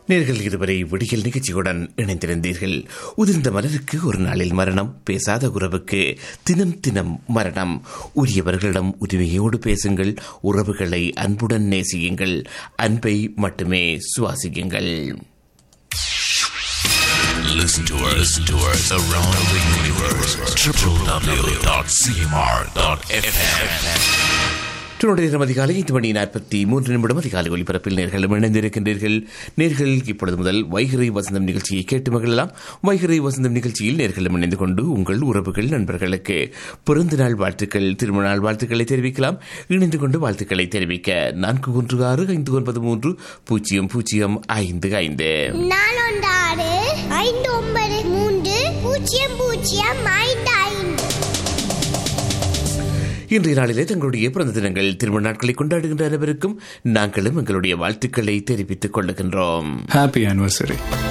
நேர்கள் இதுவரை விடியல் நிகழ்ச்சியுடன் இணைந்திருந்தீர்கள் உதிர்ந்த மலருக்கு ஒரு நாளில் மரணம் பேசாத உறவுக்கு தினம் தினம் மரணம் உரியவர்களிடம் உரிமையோடு பேசுங்கள் உறவுகளை அன்புடன் நேசியுங்கள் அன்பை மட்டுமே சுவாசியுங்கள் Listen to us, listen to us around the universe. www.cmr.fm. தொடர் நேரம் அதிகாலை ஐந்து மணி நாற்பத்தி மூன்று நிமிடம் அதிகாலை ஒலிபரப்பில் நேர்களும் இணைந்திருக்கின்றீர்கள் நேர்கள் இப்பொழுது முதல் வைகரை வசந்தம் நிகழ்ச்சியை கேட்டு மகிழலாம் வைகரை வசந்தம் நிகழ்ச்சியில் நேர்களும் இணைந்து கொண்டு உங்கள் உறவுகள் நண்பர்களுக்கு பிறந்த நாள் வாழ்த்துக்கள் திருமண நாள் வாழ்த்துக்களை தெரிவிக்கலாம் இணைந்து கொண்டு வாழ்த்துக்களை தெரிவிக்க நான்கு ஒன்று ஆறு ஐந்து ஒன்பது மூன்று பூஜ்ஜியம் பூஜ்ஜியம் ஐந்து ஐந்து நாலொண்டாறு ஐந்து ஒன்பது மூன்று பூஜ்ஜியம் பூஜ்ஜியம் ஐந்து ஐந்து இன்றைய நாளிலே தங்களுடைய பிறந்த தினங்கள் திருமண நாட்களை கொண்டாடுகின்ற அனைவருக்கும் நாங்களும் எங்களுடைய வாழ்த்துக்களை தெரிவித்துக் கொள்ளுகின்றோம் ஹாப்பி ஆனிவர்சரி